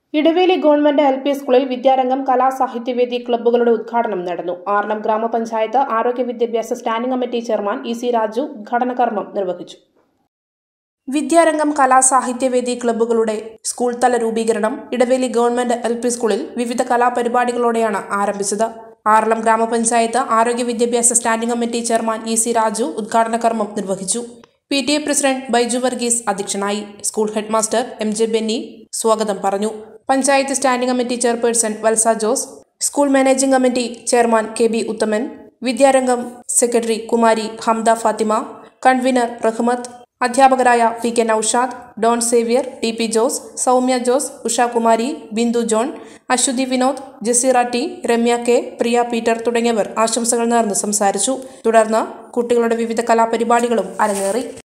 ഇടവേലി government L P സ്കൂളിൽ വിദ്യാരംഗം കലാസാഹിത്യവേദി ക്ലബ്ബുകളുടെ ഉദ്ഘാടനം നടന്നു ആർണം ഗ്രാമപഞ്ചായത്ത് ആരോഗ്യ വിദ്യാഭ്യാസ standing committee chairman E C Raju ഉദ്ഘാടന കർമ്മം നിർവഹിച്ചു വിദ്യാരംഗം കലാസാഹിത്യവേദി ക്ലബ്ബുകളുടെ സ്കൂൾ തല രൂപീകരണം ഇടവേലി ഗവൺമെന്റ് എൽ പി സ്കൂളിൽ വിവിധ കലാപരിപാടികളോടെയാണ് ആരംഭിച്ചത് ആറളം ഗ്രാമപഞ്ചായത്ത് ആരോഗ്യ വിദ്യാഭ്യാസ standing committee chairman E C Raju ഉദ്ഘാടന കർമ്മം നിർവഹിച്ചു P T A president Baiju Varghese അധ്യക്ഷനായി school head master M J Benny സ്വാഗതം പറഞ്ഞു panchayat standing committee chairperson Valsa Jose school managing committee chairman K B Uthaman Vidyarangam secretary Kumari Hamda Fathima convener Rahmath അധ്യാപകരായ P K Noushad Don Xavier T P Jose Soumya Jose Ushakumari Bindu John Aswathy Vinod Jaseera T Ramya K Priya Peter തുടങ്ങിയവർ ആശംസകൾ നേർന്ന് സംസാരിച്ചു തുടർന്ന് കുട്ടികളുടെ വിവിധ കലാപരിപാടികളും അരങ്ങേറി